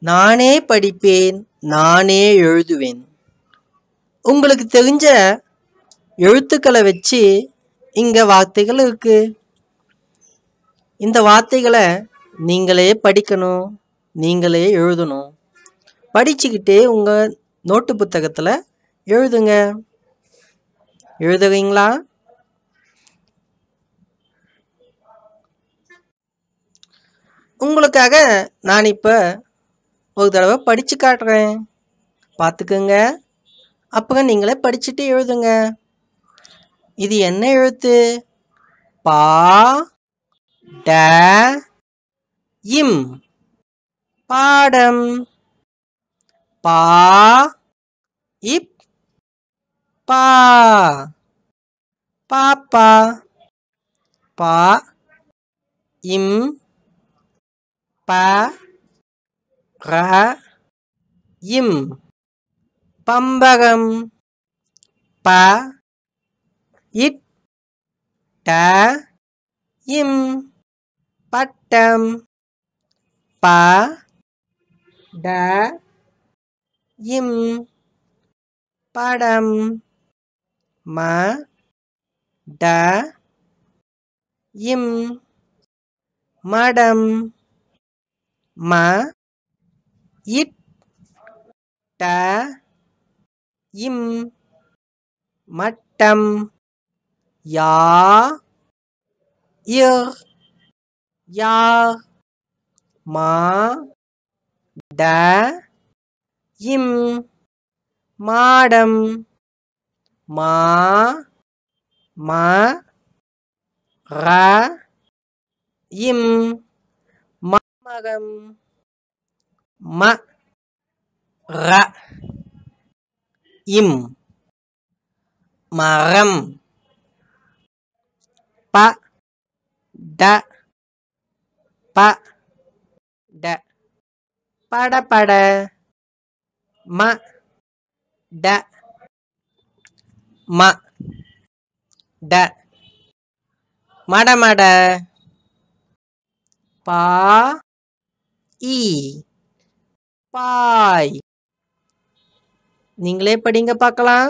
நானே படிப்பேன் நானே எழுதுவேன் உங்களுக்கு தெரிஞ்ச எழுத்துக்களை வச்சு இங்கே வார்த்தைகள் இருக்கு இந்த வார்த்தைகளை நீங்களே படிக்கணும் நீங்களே எழுதணும் படிச்சுக்கிட்டே உங்கள் நோட்டு புத்தகத்தில் எழுதுங்க எழுதுவீங்களா உங்களுக்காக நான் இப்போ ஒரு தடவை படித்து காட்டுறேன் பார்த்துக்குங்க அப்புறம் நீங்களே படிச்சுட்டு எழுதுங்க இது என்ன எழுத்து பா ட இம் பாடம் பா இப் பா பாப்பா பா இம் ப ர இம் பம்பகம் ப இட் ட இம் பட்டம் ப ட இம் படம் ம ட இம் மடம் ம இட் ட இம் மட்டம் யா இர் யா மா ட இம் மாடம் மா ம ர இம் மகம் ம ர இம் மரம் ப ட ப ட பட பட ம ட ம ட மட மட பா இ பாய் நீங்களே படிங்க பார்க்கலாம்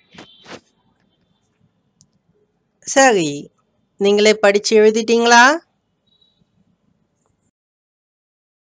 சரி நீங்களே படித்து எழுதிட்டீங்களா